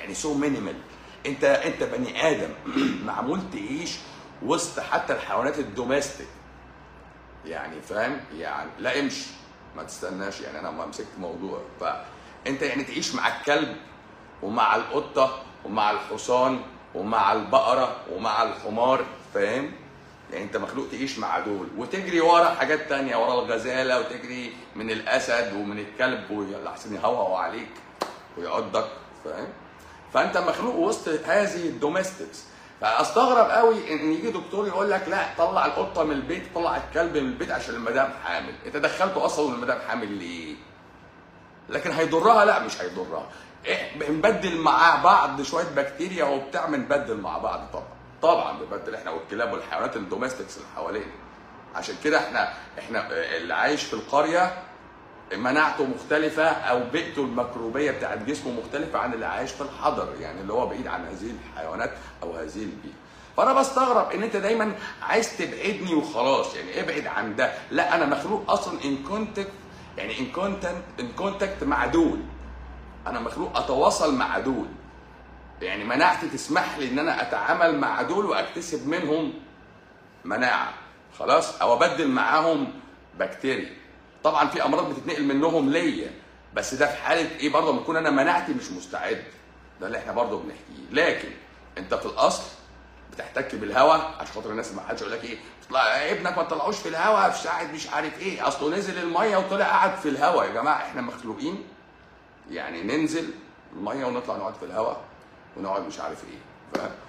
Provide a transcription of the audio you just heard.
يعني سو مينيمال انت انت بني ادم معمول تعيش وسط حتى الحيوانات الدوميستيك يعني فاهم يعني لا امشي ما تستناش يعني انا ما مسكت موضوع فانت يعني تعيش مع الكلب ومع القطه ومع الحصان ومع البقره ومع الحمار فاهم يعني انت مخلوق تعيش مع دول وتجري ورا حاجات تانية ورا الغزاله وتجري من الاسد ومن الكلب ويلا احسن يهوهو عليك ويعضك فاهم فانت مخلوق وسط هذه الدوميستكس فاستغرب قوي ان يجي دكتور يقول لك لا طلع القطه من البيت طلع الكلب من البيت عشان المدام حامل انت دخلته اصلا المدام حامل ليه لكن هيضرها لا مش هيضرها إيه بنبدل مع بعض شويه بكتيريا وبتاع بنبدل مع بعض طبعا طبعا بنبدل احنا والكلاب والحيوانات الدوميستكس اللي حوالينا عشان كده احنا احنا اللي عايش في القريه مناعته مختلفة أو بيئته الميكروبية بتاعت جسمه مختلفة عن اللي عايش في الحضر يعني اللي هو بعيد عن هذه الحيوانات أو هذه البيئة. فأنا بستغرب إن أنت دايما عايز تبعدني وخلاص يعني ابعد عن ده، لا أنا مخلوق أصلا إن كونتاكت يعني إن كونتنت إن كونتاكت مع دول. أنا مخلوق أتواصل مع دول. يعني مناعتي تسمح لي إن أنا أتعامل مع دول وأكتسب منهم مناعة. خلاص؟ أو أبدل معاهم بكتيريا. طبعا في امراض بتتنقل منهم ليا بس ده في حاله ايه برضه لما اكون انا مناعتي مش مستعد ده اللي احنا برضه بنحكيه لكن انت في الاصل بتحتك بالهواء عشان خاطر الناس ما حدش يقول لك ايه تطلع ابنك ما تطلعوش في الهواء في ساعه مش عارف ايه اصله نزل الميه وطلع قعد في الهواء يا جماعه احنا مخلوقين يعني ننزل الميه ونطلع نقعد في الهواء ونقعد مش عارف ايه فاهم